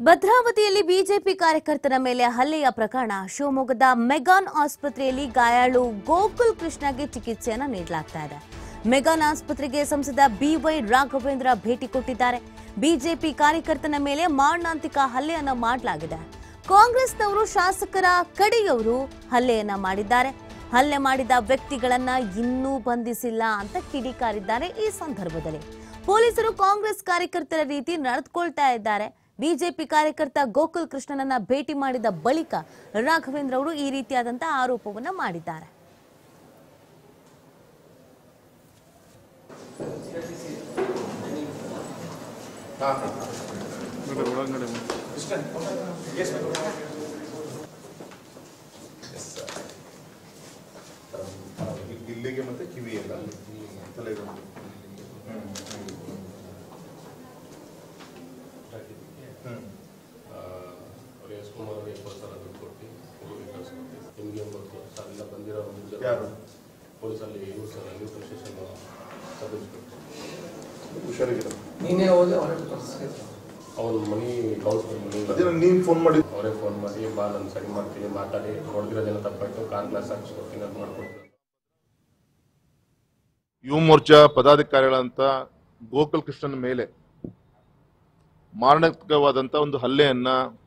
ಭದ್ರಾವತಿಯಲ್ಲಿ BJP ಕಾರ್ಯಕರ್ತರ ಮೇಲೆ ಹಲ್ಲೆಯ ಪ್ರಕರಣ ಶಿವಮೊಗ್ಗದ ಮೆಗಾನ್ ಆಸ್ಪತ್ರೆಯಲ್ಲಿ ಗಾಯಾಳು ಗೋಕುಲ್ ಕೃಷ್ಣಗೆ ಚಿಕಿತ್ಸೆಯನ್ನು ನೀಡಲಾಗ್ತಾ ಇದೆ ಮೆಗಾನ್ ಆಸ್ಪತ್ರೆಗೆ ಸಂಸದ ಬಿವೈ ರಾಘವೇಂದ್ರ ಭೇಟಿ ಕೊಟ್ಟಿದ್ದಾರೆ ಬಿಜೆಪಿ ಕಾರ್ಯಕರ್ತನ ಮೇಲೆ ಮಾರಣಾಂತಿಕ ಹಲ್ಲೆಯನ್ನ ಮಾಡಲಾಗಿದೆ ಕಾಂಗ್ರೆಸ್ನವರು ಶಾಸಕರ ಕಡೆಯವರು ಹಲ್ಲೆಯನ್ನ ಮಾಡಿದ್ದಾರೆ ಹಲ್ಲೆ ಮಾಡಿದ ವ್ಯಕ್ತಿಗಳನ್ನ ಇನ್ನೂ ಬಂಧಿಸಿಲ್ಲ ಅಂತ ಕಿಡಿಕಾರಿದ್ದಾರೆ ಈ ಸಂದರ್ಭದಲ್ಲಿ ಪೊಲೀಸರು ಕಾಂಗ್ರೆಸ್ ಕಾರ್ಯಕರ್ತರ ರೀತಿ ನಡೆದುಕೊಳ್ತಾ ಇದ್ದಾರೆ ಬಿಜೆಪಿ ಕಾರ್ಯಕರ್ತ ಗೋಕುಲ್ ಕೃಷ್ಣನನ್ನ ಭೇಟಿ ಮಾಡಿದ ಬಳಿಕ ರಾಘವೇಂದ್ರ ಅವರು ಈ ರೀತಿಯಾದಂತಹ ಆರೋಪವನ್ನ ಮಾಡಿದ್ದಾರೆ ಇಲ್ಲಿಗೆ ಮತ್ತೆ ಕಿವಿ ಎಲ್ಲ ತಲೆಗೆ ಹ್ಮ್ ಅವ್ರು ಎಸ್ ಕುಮಾರ್ ಅವ್ರಿಗೆ ಎಪ್ಪತ್ತು ಸಾವಿರ ದುಡ್ಡು ಕೊಟ್ಟು ಊರಿಗೆ ಕಳಿಸ್ಕೊಟ್ಟು ನಿಮಗೆ ಗೊತ್ತು ಸರ್ ಎಲ್ಲ ಬಂದಿರೋ ಒಂದು ಜನ ಯಾರು? ಪೊಲೀಸಲ್ಲಿ ಇವ್ರು sir neutral station sub inspector ಹುಷಾರಿದ್ದೀರ ನೀನೇ ಹೋಗಿ ಅವರೇ ತೋರಿಸ್ಬೇಕು ಅವ್ನ ಮನಿ ಕೌನ್ಸಿಲರ್ ಮನಿ ಅದೇನೋ ನೀನ್ ಫೋನ್ ಮಾಡಿ ಅವರೇ ಫೋನ್ ಮಾಡಿ ಬಾ ನಾನು ಸರಿ ಮಾಡ್ತೀನಿ ಮಾತಾಡಿ ಹೊಡೆದಿರೋದೇನೋ ತಪ್ಪಾಯ್ತು ಕಾರ್ ಗ್ಲಾಸ್ ಹಾಕ್ಸ್ಕೊಡ್ತೀನಿ ಅಂತ ಮಾಡ್ಕೊಡ್ತೀನಿ ಯುವ ಮೋರ್ಚಾ ಪದಾಧಿಕಾರಿಗಳಂತ ಗೋಕುಲ್ ಕೃಷ್ಣನ ಮೇಲೆ ಮಾರಣಾಂತಿಕವಾದಂತ ಒಂದು ಹಲ್ಲೆಯನ್ನ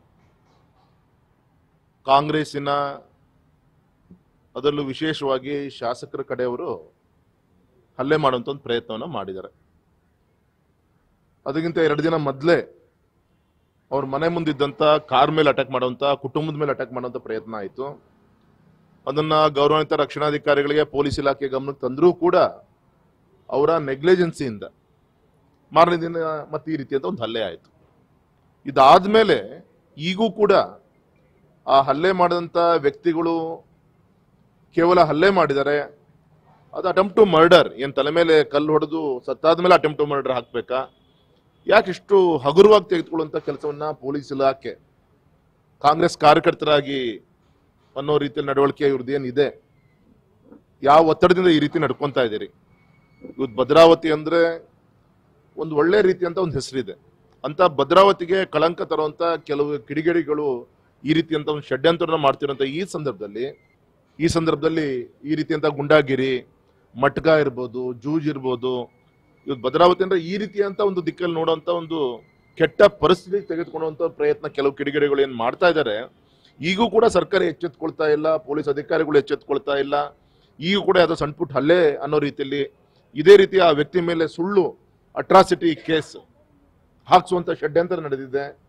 ಕಾಂಗ್ರೆಸ್ಸಿನ ಅದರಲ್ಲೂ ವಿಶೇಷವಾಗಿ ಶಾಸಕರ ಕಡೆಯವರು ಹಲ್ಲೆ ಮಾಡುವಂತ ಒಂದು ಪ್ರಯತ್ನವನ್ನ ಮಾಡಿದ್ದಾರೆ ಅದಕ್ಕಿಂತ ಎರಡು ದಿನ ಮೊದಲೇ ಅವ್ರ ಮನೆ ಮುಂದಿದ್ದಂತ ಕಾರ್ ಮೇಲೆ ಅಟ್ಯಾಕ್ ಮಾಡುವಂತ ಕುಟುಂಬದ ಮೇಲೆ ಅಟ್ಯಾಕ್ ಮಾಡುವಂತ ಪ್ರಯತ್ನ ಆಯಿತು ಅದನ್ನ ಗೌರವಾನ್ವಿತ ರಕ್ಷಣಾಧಿಕಾರಿಗಳಿಗೆ ಪೊಲೀಸ್ ಇಲಾಖೆ ಗಮನಕ್ಕೆ ತಂದರೂ ಕೂಡ ಅವರ ನೆಗ್ಲಿಜೆನ್ಸಿಯಿಂದ ಮಾರನೇ ದಿನ ಮತ್ತೆ ಈ ರೀತಿಯಾದ ಒಂದು ಹಲ್ಲೆ ಆಯಿತು ಇದಾದ್ಮೇಲೆ ಈಗೂ ಕೂಡ ಆ ಹಲ್ಲೆ ಮಾಡಿದಂಥ ವ್ಯಕ್ತಿಗಳು ಕೇವಲ ಹಲ್ಲೆ ಮಾಡಿದ್ದಾರೆ ಅದು ಅಟೆಂಪ್ಟ್ ಟು ಮರ್ಡರ್ ಏನ್ ತಲೆ ಮೇಲೆ ಕಲ್ಲು ಹೊಡೆದು ಸತ್ತಾದ್ಮೇಲೆ ಅಟೆಂಪ್ಟ್ ಟು ಮರ್ಡರ್ ಹಾಕ್ಬೇಕಾ ಯಾಕೆ ಇಷ್ಟು ಹಗುರವಾಗಿ ತೆಗೆದುಕೊಳ್ಳುವಂತ ಕೆಲಸವನ್ನ ಪೊಲೀಸ್ ಇಲಾಖೆ ಕಾಂಗ್ರೆಸ್ ಕಾರ್ಯಕರ್ತರಾಗಿ ಅನ್ನೋ ರೀತಿಯಲ್ಲಿ ನಡವಳಿಕೆ ಇವ್ರದ್ದು ಏನಿದೆ ಯಾವ ಒತ್ತಡದಿಂದ ಈ ರೀತಿ ನಡ್ಕೊಂತಾ ಇದ್ದೀರಿ ಇವತ್ತು ಭದ್ರಾವತಿ ಅಂದ್ರೆ ಒಂದು ಒಳ್ಳೆ ರೀತಿಯಂತ ಒಂದು ಹೆಸರಿದೆ ಅಂತ ಭದ್ರಾವತಿಗೆ ಕಳಂಕ ತರುವಂತ ಕೆಲವು ಕಿಡಿಗೇಡಿಗಳು ಈ ರೀತಿಯಂತ ಒಂದು ಷಡ್ಯಂತ್ರನ ಮಾಡ್ತಿರೋಂಥ ಈ ಸಂದರ್ಭದಲ್ಲಿ ಈ ಸಂದರ್ಭದಲ್ಲಿ ಈ ರೀತಿಯಂತ ಗುಂಡಾಗಿರಿ ಮಟ್ಕ ಇರ್ಬೋದು ಜೂಜ್ ಇರ್ಬೋದು ಇವತ್ತು ಭದ್ರಾವತಿ ಅಂದ್ರೆ ಈ ರೀತಿಯಂತ ಒಂದು ದಿಕ್ಕಲ್ಲಿ ನೋಡುವಂತ ಒಂದು ಕೆಟ್ಟ ಪರಿಸ್ಥಿತಿ ತೆಗೆದುಕೊಳ್ಳುವಂತ ಪ್ರಯತ್ನ ಕೆಲವು ಕಿಡಿಗೇಡಿಗಳು ಏನ್ ಮಾಡ್ತಾ ಇದ್ದಾರೆ ಈಗೂ ಕೂಡ ಸರ್ಕಾರ ಎಚ್ಚೆತ್ಕೊಳ್ತಾ ಇಲ್ಲ ಪೊಲೀಸ್ ಅಧಿಕಾರಿಗಳು ಎಚ್ಚೆತ್ಕೊಳ್ತಾ ಇಲ್ಲ ಈಗೂ ಕೂಡ ಯಾವುದೋ ಸಣ್ಣ ಪುಟ್ಟ ಹಲ್ಲೆ ಅನ್ನೋ ರೀತಿಯಲ್ಲಿ ಇದೇ ರೀತಿ ಆ ವ್ಯಕ್ತಿ ಮೇಲೆ ಸುಳ್ಳು ಅಟ್ರಾಸಿಟಿ ಕೇಸ್ ಹಾಕ್ಸುವಂತ ಷಡ್ಯಂತ್ರ ನಡೆದಿದೆ